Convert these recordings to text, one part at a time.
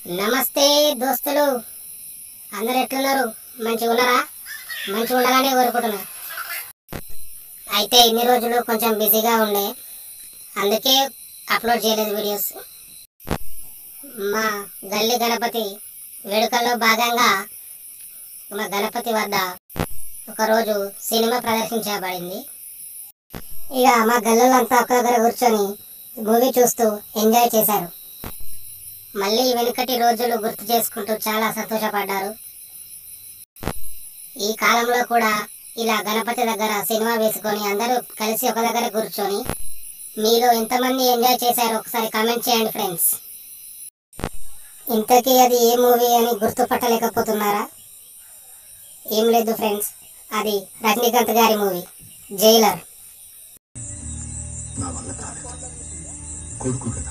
నమస్తే దోస్తులు అందరు ఎట్లున్నారు మంచిగా ఉన్నారా మంచిగా ఉండాలని కోరుకుంటున్నా అయితే ఇన్ని రోజులు కొంచెం బిజీగా ఉండే అందుకే అప్లోడ్ చేయలేదు వీడియోస్ మా గల్లీ గణపతి వేడుకల్లో భాగంగా మా గణపతి వద్ద ఒకరోజు సినిమా ప్రదర్శించబడింది ఇక మా గల్లంతా ఒక దగ్గర కూర్చొని మూవీ చూస్తూ ఎంజాయ్ చేశారు మళ్ళీ వెనుకటి రోజులు గుర్తు చేసుకుంటూ చాలా సంతోషపడ్డారు ఈ కాలంలో కూడా ఇలా గణపతి దగ్గర సినిమా వేసుకొని అందరూ కలిసి ఒక దగ్గర కూర్చొని మీలో ఎంతమంది ఎంజాయ్ చేశారో ఒకసారి కామెంట్ చేయండి ఫ్రెండ్స్ ఇంతకీ అది ఏ మూవీ అని గుర్తుపట్టలేకపోతున్నారా ఏం లేదు ఫ్రెండ్స్ అది రజనీకాంత్ గారి మూవీ జైలర్ నా వల్ల కాలేదు కొడుకు కదా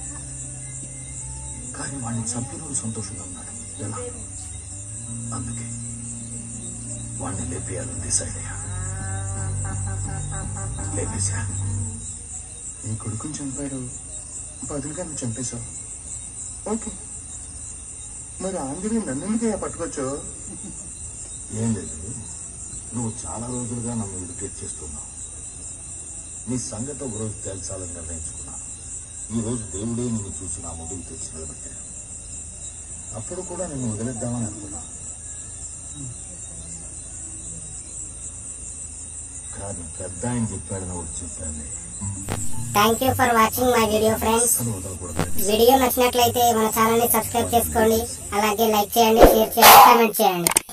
కానీ వాడిని చంపినోడు సంతోషంగా ఉన్నాడు ఎలా అందుకే వాడిని లేపేయాలని డిసైడ్ అయ్యా లేపేశా నీ కొడుకుని చంపాడు బదులుగా నువ్వు చంపేశావు ఓకే మరి ఆంజనేయ నన్ను ఎందుకయ్యా పట్టుకోవచ్చు ఏం లేదు నువ్వు చాలా రోజులుగా నన్ను ఇరిటేట్ చేస్తున్నావు నీ సంగతి ఒక రోజు తేల్చాలని నిర్ణయించుకున్నాను ఈ రోజు దేవుడే నిన్ను చూసి నా ముందుకు తెచ్చి నిలబెట్టాడు అప్పుడు కూడా నిన్ను వదిలేద్దామని అనుకున్నా కానీ పెద్ద ఆయన చెప్పాడని ఒకటి చెప్పాను thank you for watching my video friends అసలు వదలకూడదు వీడియో నచ్చినట్లయితే మన ఛానల్ ని సబ్స్క్రైబ్ చేసుకోండి అలాగే లైక్ చేయండి షేర్ చేయండి కామెంట్ చేయండి